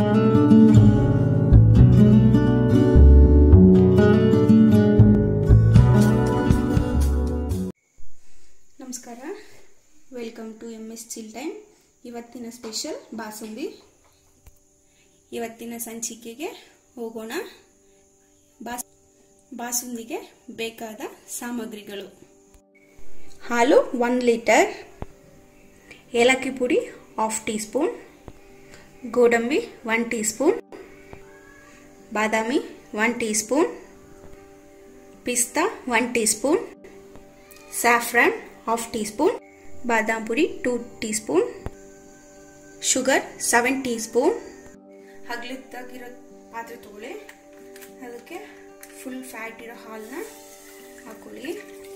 ನಮಸ್ಕಾರ welcome to M S chill time ಇವತ್ತಿನ special basundi ಇವತ್ತಿನ ಸಂಚಿಕೆಗೆ ಹೋಗೋಣ ಬಾಸ್ ಬಾಸುಂದಿಗೆ ಬೇಕಾದ ಸಾಮಗ್ರಿಗಳು ಹಾಲು ಒನ್ ಲೀಟರ್ ಏಲಕ್ಕಿ ಪುಡಿ ಹಾಫ್ ಟೀ ಸ್ಪೂನ್ ಗೋಡಂಬಿ ಒನ್ ಟೀ ಸ್ಪೂನ್ ಬಾದಾಮಿ ಒನ್ ಟೀ ಸ್ಪೂನ್ ಪಿಸ್ತಾ one teaspoon saffron half teaspoon ಬಾದಾಮ್ ಪುಡಿ two teaspoon sugar seven teaspoon ಹಗ್ಲಿದ್ದಾಗಿರೋ ಪಾತ್ರೆ ತಗೊಳ್ಳಿ ಅದಕ್ಕೆ ಫುಲ್ ಫ್ಯಾಟ್ ಇರೋ ಹಾಲನ್ನ ಹಾಕೊಳ್ಳಿ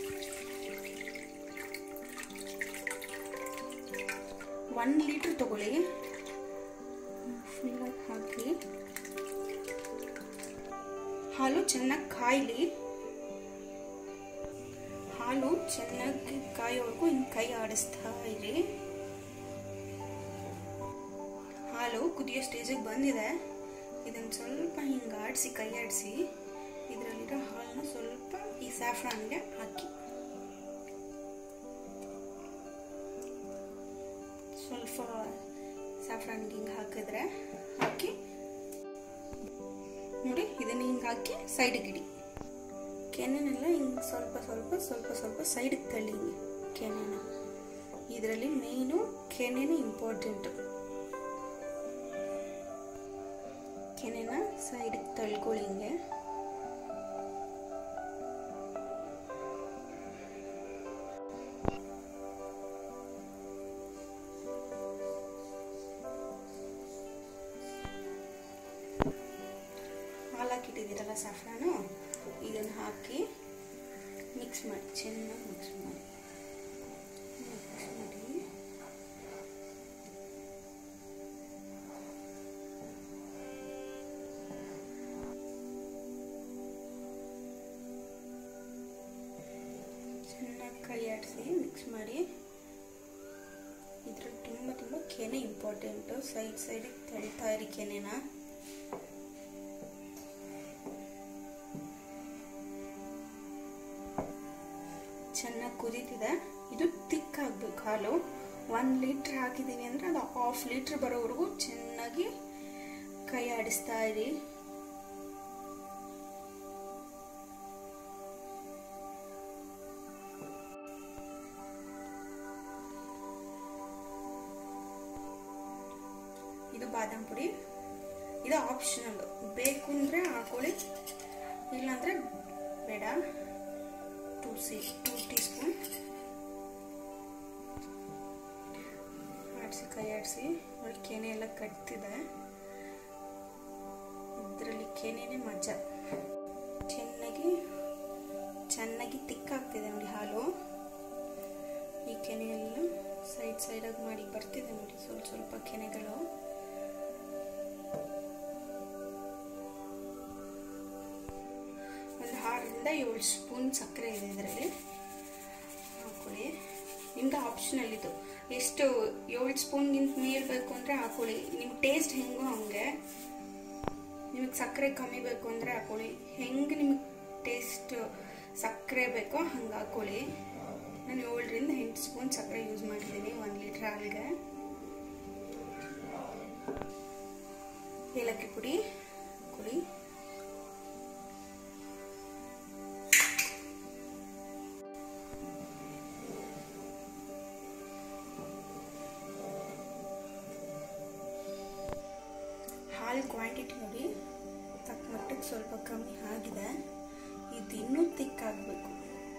ಒನ್ ಲೀಟ್ರ್ ತಗೊಳ್ಳಿ ಫುಲ್ಲಾಗಿ ಹಾಕಿ ಹಾಲು ಚೆನ್ನಾಗಿ ಕಾಯಲಿ ಹಾಲು ಚೆನ್ನಾಗಿ ಕಾಯೋವರೆಗೂ ಹಿಂಗೆ ಕೈ ಆಡಿಸ್ತಾ ಇರಿ ಹಾಲು ಕುದಿಯೋ ಸ್ಟೇಜಿಗೆ ಬಂದಿದೆ ಇದನ್ನು ಸ್ವಲ್ಪ ಹಿಂಗೆ ಆಡಿಸಿ ಕೈ ಆಡಿಸಿ ಇದರಲ್ಲಿರೋ ಹಾಲನ್ನ ಸ್ವಲ್ಪ ಈ ಸ್ಯಾಫ್ರಾನ್ಗೆ ಹಾಕಿ ಸ್ವಲ್ಪ ಸ್ಯಾಫ್ರಾನ್ಗೆ ಹಿಂಗೆ ಹಾಕಿದ್ರೆ ಹಾಕಿ ನೋಡಿ ಇದನ್ನ ಹಿಂಗೆ ಹಾಕಿ ಸೈಡಿಗೆ ಇಡಿ ಕೆನೆನೆಲ್ಲ ಹಿಂಗೆ ಸ್ವಲ್ಪ ಸ್ವಲ್ಪ ಸ್ವಲ್ಪ ಸ್ವಲ್ಪ ಸೈಡಿಗೆ ತಳ್ಳಿ ಹಿಂಗೆ ಕೆನೆನ ಇದರಲ್ಲಿ ಮೇಯ್ನು ಕೆನೆನೇ ಇಂಪಾರ್ಟೆಂಟು ಕೆನೆನ ಸೈಡಿಗೆ ತಳ್ಕೊಳ್ಳಿ ಹಿಂಗೆ ಹಾಲಾಕಿಟ್ಟಿದ್ದೀರಲ್ಲ ಸಾಫ್ರಾನು ಇದನ್ನು ಹಾಕಿ ಮಿಕ್ಸ್ ಮಾಡಿ ಚೆನ್ನಾಗಿ ಮಿಕ್ಸ್ ಮಾಡಿ ಮಿಕ್ಸ್ ಮಾಡಿ ಚೆನ್ನಾಗಿ ಕೈ ಆಡಿಸಿ ಮಿಕ್ಸ್ ಮಾಡಿ ಇದ್ರಲ್ಲಿ ತುಂಬ ತುಂಬ ಕೆನೆ ಇಂಪಾರ್ಟೆಂಟು ಸೈಡ್ ಸೈಡಿಗೆ ತಳಿತಾ ಇರಿ ಕೆನೆನ ಚೆನ್ನಾಗಿ ಕುದೀತಿದೆ ಇದು ತಿಕ್ ಆಗ್ಬೇಕು ಹಾಲು ಒನ್ ಲೀಟ್ರ್ ಹಾಕಿದ್ದೀನಿ ಅಂದರೆ ಅದು ಹಾಫ್ ಲೀಟ್ರ್ ಬರೋವರೆಗೂ ಚೆನ್ನಾಗಿ ಕೈ ಆಡಿಸ್ತಾ ಇರಿ ಇದು ಬಾದಾಮ್ ಪುಡಿ ಇದು ಆಪ್ಷನಲ್ ಬೇಕು ಅಂದರೆ ಹಾಕೊಳ್ಳಿ ಇಲ್ಲಾಂದರೆ ಬೇಡ ಟೂ ಸಿ ಟೂ ಟೀ ಸ್ಪೂನ್ ಆಡಿಸಿ ಕೈ ಆಡಿಸಿ ನೋಡಿ ಕೆನೆ ಎಲ್ಲ ಕಟ್ತಿದೆ ಇದರಲ್ಲಿ ಕೆನೆನೇ ಮಜಾ ಚೆನ್ನಾಗಿ ಚೆನ್ನಾಗಿ ತಿಕ್ಕಾಗ್ತಿದೆ ನೋಡಿ ಹಾಲು ಈ ಕೆನೆ ಎಲ್ಲ ಸೈಡ್ ಸೈಡಾಗಿ ಮಾಡಿ ಬರ್ತಿದೆ ನೋಡಿ ಸ್ವಲ್ಪ ಸ್ವಲ್ಪ ಕೆನೆಗಳು ಒಂದು ಆರರಿಂದ ಏಳು ಸ್ಪೂನ್ ಸಕ್ಕರೆ ಇದೆ ಇದರಲ್ಲಿ ಹಾಕೊಳ್ಳಿ ನಿಮ್ದು ಆಪ್ಷನಲ್ ಇದು ಎಷ್ಟು ಏಳು ಸ್ಪೂನ್ಗಿಂತ ಮೇಲೆ ಬೇಕು ಅಂದರೆ ಹಾಕೊಳ್ಳಿ ನಿಮ್ಮ ಟೇಸ್ಟ್ ಹೆಂಗೋ ಹಂಗೆ ನಿಮಗೆ ಸಕ್ಕರೆ ಕಮ್ಮಿ ಬೇಕು ಅಂದರೆ ಹಾಕೊಳ್ಳಿ ಹೆಂಗೆ ನಿಮಗೆ ಟೇಸ್ಟ್ ಸಕ್ಕರೆ ಬೇಕೋ ಹಂಗೆ ಹಾಕೊಳ್ಳಿ ನಾನು ಏಳರಿಂದ ಎಂಟು ಸ್ಪೂನ್ ಸಕ್ಕರೆ ಯೂಸ್ ಮಾಡಿದ್ದೀನಿ ಒಂದು ಲೀಟ್ರ್ ಹಾಲಿಗೆ ಏಲಕ್ಕಿ ಪುಡಿ ಹಾಕೊಳ್ಳಿ ಹಾಲು ಕ್ವಾಂಟಿಟಿ ನೋಡಿ ತಕ್ಕ ಮಟ್ಟಿಗೆ ಸ್ವಲ್ಪ ಕಮ್ಮಿ ಆಗಿದೆ ಇದು ಇನ್ನೂ ತಿಕ್ಕಾಗಬೇಕು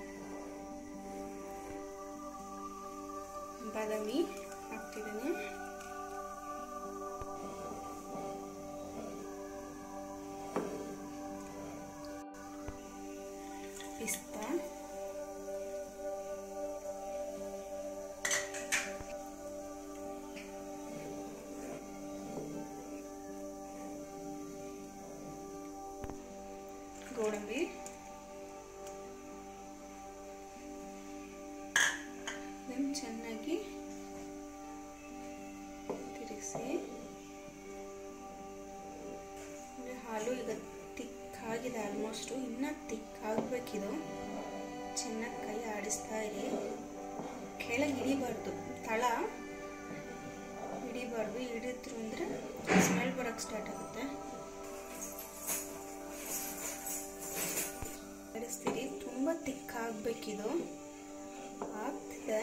ಬಾದಾಮಿ ಹಾಕ್ತಿದ್ದೇನೆ ಪಿಸ್ತಾ ಗೋಡಂಬಿ ಇದನ್ನು ಚೆನ್ನಾಗಿ ತಿರುಗಿಸಿ ಈಗ ತಿಕ್ಕಾಗಿದೆ ಆಲ್ಮೋಸ್ಟು ಇನ್ನೂ ತಿಕ್ಕಾಗಬೇಕಿದು ಚೆನ್ನಾಗಿ ಕೈ ಆಡಿಸ್ತಾ ಇರಿ ಕೆಳಗೆ ಹಿಡಿಬಾರ್ದು ತಳ ಹಿಡಿಬಾರ್ದು ಹಿಡಿದ್ರು ಅಂದರೆ ಸ್ಮೆಲ್ ಬರೋಕ್ಕೆ ಸ್ಟಾರ್ಟ್ ಆಗುತ್ತೆ ಆಡಿಸ್ತೀರಿ ತುಂಬ ತಿಕ್ಕಾಗಬೇಕಿದು ಆಗ್ತಿದೆ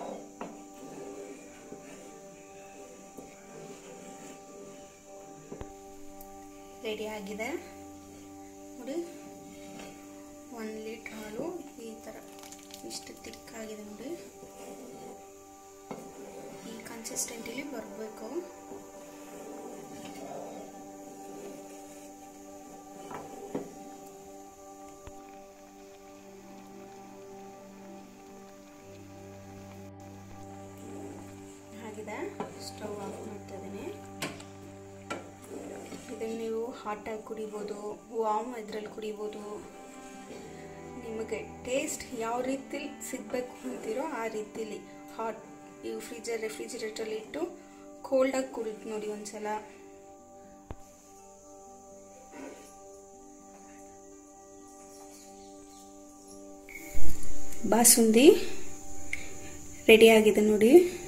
ರೆಡಿ ಆಗಿದೆ ನೋಡಿ ಒಂದು ಲೀಟ್ರ್ ಹಾಲು ಈ ಥರ ಇಷ್ಟು ತಿಕ್ಕಾಗಿದೆ ನೋಡಿ ಈ ಕನ್ಸಿಸ್ಟೆಂಟಿಲಿ ಬರಬೇಕು ಆಗಿದೆ ಸ್ಟವ್ ಆಫ್ ಮಾಡ್ತಾ ಇದ್ದೀನಿ ಇದನ್ನು ನೀವು ಹಾಟಾಗಿ ಕುಡಿಬೋದು ವಾಮ್ ಇದರಲ್ಲಿ ಕುಡಿಬೋದು ನಿಮಗೆ ಟೇಸ್ಟ್ ಯಾವ ರೀತಿಲಿ ಸಿಗಬೇಕು ಅಂತೀರೋ ಆ ರೀತಿಲಿ ಹಾಟ್ ಇವು ಫ್ರಿಜರ್ ರೆಫ್ರಿಜಿರೇಟ್ರಲ್ಲಿ ಇಟ್ಟು ಕೋಲ್ಡಾಗಿ ಕುಡಿದು ನೋಡಿ ಒಂದ್ಸಲ ಬಾಸುಂದಿ ರೆಡಿ ಆಗಿದೆ ನೋಡಿ